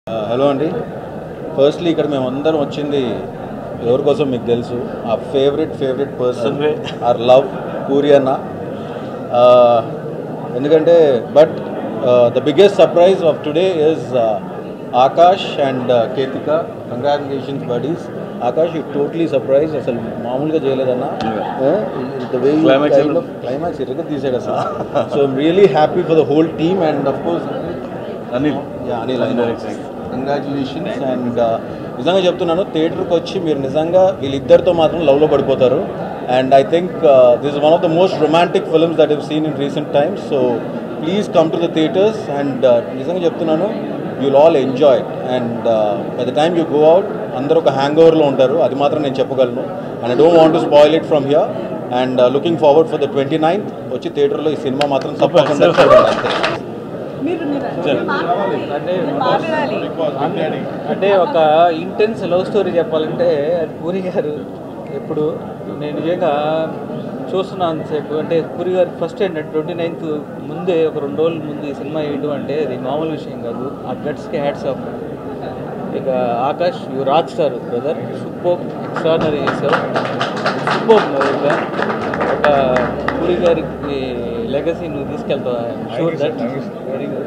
Hello అండి firstly ఇక్కడ మేము అందరం వచ్చింది ఎవరి కోసం మీకు తెలుసు ఆ favourite favourite person or love Puri అన్న Uh, ఎందుకంటే but the biggest surprise of today is Akash and Ketika congratulations buddies Akash you totally surprise అసలు మామూలుగా చేయలేదన్న Climax ఏమన్నా? క్లైమాక్స్ ఇరగ తీసాడు అసలు so I'm really happy for the whole team and of course Anil yeah Anil congratulations and నిజంగా చెప్తున్నాను థియేటర్కి వచ్చి మీరు నిజంగా వీళ్ళిద్దరితో మాత్రం లవ్లో పడిపోతారు and I think this one of the most romantic films that have seen in recent times so please come to the theatres and నిజంగా చెప్తున్నాను you'll all enjoy and by the time you go out అందరూ ఒక హ్యాంగ్ ఓవర్లో ఉంటారు అది మాత్రం నేను చెప్పగలను and I don't want to spoil it from here and looking forward for the twenty ninth వచ్చి థియేటర్లో ఈ సినిమా మాత్రం తప్పకుండా చూడండి అంతే మీరు మీరు మాట్లాడాలి. అంటే మీరు మాట్లాడాలి అంటే ఒక ఇంటెన్స్ లవ్ స్టోరీ చెప్పాలంటే అది పూరి గారు ఎప్పుడు నేను నిజంగా చూస్తున్నాను అంతసేపు అంటే పూరి గారు ఫస్ట్ ఏంటంటే ట్వంటీ నైన్త్ ముందే ఒక రెండు రోజుల ముందు ఈ సినిమా వేయడం అంటే అది మామూలు విషయం కాదు ఆ గట్స్కి హ్యాట్స్ ఆఫ్ ఇక Akash you rock star brother super extraordinary చేసావు సూపర్ ఇంకా ఒక పూరి గారికి లెగసీ నువ్వు తీసుకెళ్తావు sure that very good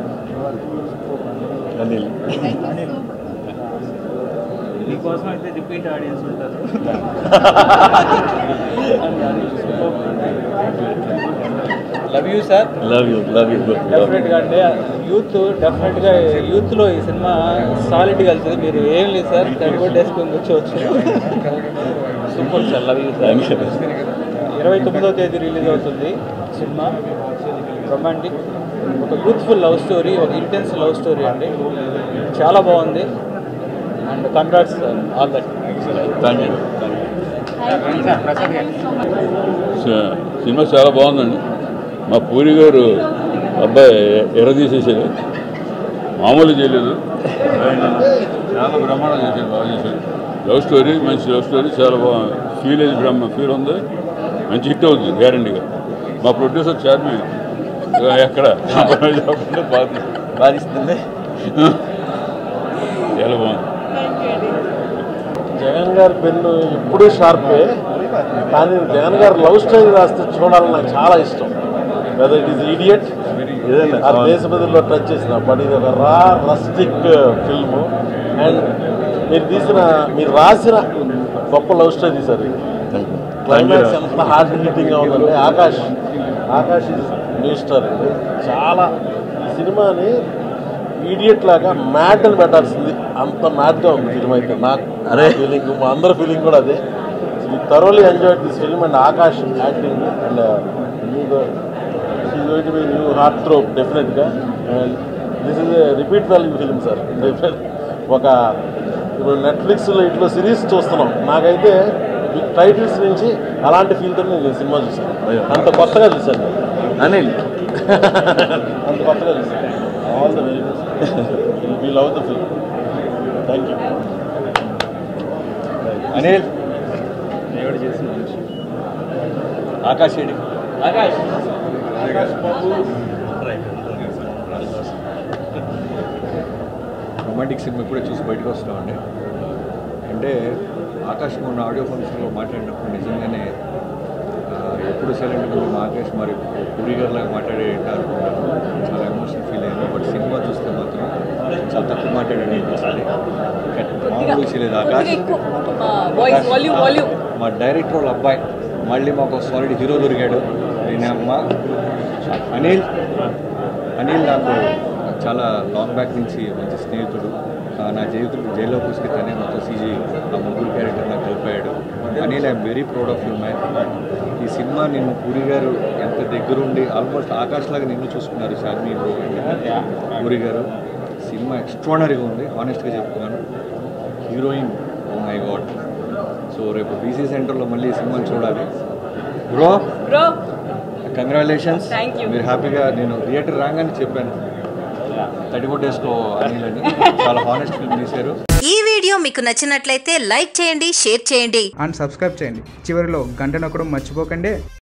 Anil మీకోసం అయితే రిపీట్ ఆడియన్స్ ఉంటారు love you sir love you love you డెఫినెట్గా అంటే యూత్ డెఫినెట్గా యూత్లో ఈ సినిమా సాలిడ్గా వెళ్తుంది మీరు ఏం లేదు సార్ కడిగొడ్డ వేసుకొని కూర్చోవచ్చు super sir love you sir ఇరవై తొమ్మిదవ తేదీ రిలీజ్ అవుతుంది సినిమా రొమాంటిక్ ఒక యూత్ఫుల్ లవ్ స్టోరీ ఒక ఇంటెన్స్ లవ్ స్టోరీ అండి చాలా బాగుంది and congrats sir all that thank you Thank you so much. సినిమా చాలా బాగుందండి మా పూరి గారు అబ్బాయి ఎర్రదీసేసాడు మామూలు చేయలేదు చాలా బ్రహ్మాండం చేశాడు బాగా చేశాడు లవ్ స్టోరీ మంచి లవ్ స్టోరీ చాలా బాగుంది ఫీల్ ఏది బ్రహ్మ ఫీల్ ఉంది మంచి హిట్ అవుతుంది గ్యారంటీగా మా ప్రొడ్యూసర్ చార్మి ఎక్కడ చెప్పకుండా బాగా బాధిస్తుంది చాలా బాగుంది Thank you అండి. జగన్ గారి పెన్ను ఎప్పుడూ షార్పే కానీ జగన్ గారు లవ్ స్టోరీ రాస్తే చూడాలని నాకు చాలా ఇష్టం వెదర్ ఇట్ ఈస్ ఈడియట్ ఆ దేశపతిలో టచ్ చేసిన బట్ ఇది ఒక రా రస్టిక్ ఫిల్మ్ అండ్ మీరు తీసిన మీరు రాసిన గొప్ప లవ్ స్టోరీ సార్ ఇది క్లైమాక్స్ ఎంత హార్ట్ హిట్టింగ్గా ఉందంటే Akash Akash is new star అండి చాలా ఈ సినిమాని ఈడియట్ లాగా మ్యాట్ అని పెట్టాల్సింది అంత మ్యాట్గా ఉంది సినిమా అయితే నాకు అరే ఫీలింగ్ మా అందరి ఫీలింగ్ కూడా అదే thoroughly enjoy this film and Akash acting and she's going to be new heart throb డెఫినెట్గా and this is repeat value film sir definite ఒక ఇప్పుడు నెట్ఫ్లిక్స్లో ఇట్లా సిరీస్ చూస్తున్నాం నాకైతే టైటిల్స్ నుంచి అలాంటి ఫీల్తో నేను ఈ సినిమా చూసాను అంత కొత్తగా చూశాను అనిల్ అంత కొత్తగా చూసాను all the very best we love the film thank you Anil Akash ఏడి ఆకాష్ రొమాంటిక్ సినిమా ఇప్పుడే చూసి బయటకు వస్తున్నామండి అంటే ఆకాష్ మొన్న ఆడియో ఫంక్షన్లో మాట్లాడినప్పుడు నిజంగానే ఆ, ఎప్పుడు సైలెంట్ ఉంది మా ఆకాష్ మరి పూరి గారిలాగా మాట్లాడే అనుకున్నాను చాలా ఎమోషనల్ ఫీల్ అయ్యాను బట్ సినిమా చూస్తే మాత్రం చాలా తక్కువ మాట్లాడాడు అనిపించింది మామూలు విషయం లేదు ఆకాష్ కొద్దిగా ఎక్కువ వాయిస్ వాల్యూమ్ వాల్యూమ్ మా డైరెక్టర్ వాళ్ళ అబ్బాయి మళ్ళీ మాకు సాలిడ్ హీరో దొరికాడు నేను అమ్మ అనిల్ అనిల్ నాకు చాలా లాంగ్ బ్యాక్ నుంచి మంచి స్నేహితుడు ఆ, నా జీవితంలో జైల్లో కూసుకి తనే మొత్తం సీజీ ఆ ముగ్గురు క్యారెక్టర్ నాకు కలిపాడు Anil I'm very proud of you man ఈ సినిమా నిన్ను పూరి గారు ఎంత దగ్గరుండి ఆల్మోస్ట్ ఆకాష్ లాగా నిన్ను చూసుకున్నారు షార్మి పూరి గారు సినిమా ఎక్స్ట్రానరీగా ఉంది హానెస్ట్గా చెప్తున్నాను heroine oh my god so రేపు బీసీ సెంటర్లో మళ్ళీ ఈ సినిమాని చూడాలి bro bro congratulations Thank you. మీరు హ్యాపీగా నేను థియేటర్ రాగానే చెప్పాను థర్టీ ఫోర్ డేస్లో అనిల్ అని చాలా హానెస్ట్ ఫిల్మ్ తీశారు ఈ వీడియో మీకు నచ్చినట్లయితే లైక్ చేయండి షేర్ చేయండి అండ్ సబ్స్క్రైబ్ చేయండి చివరిలో గంట నొక్కడం మర్చిపోకండి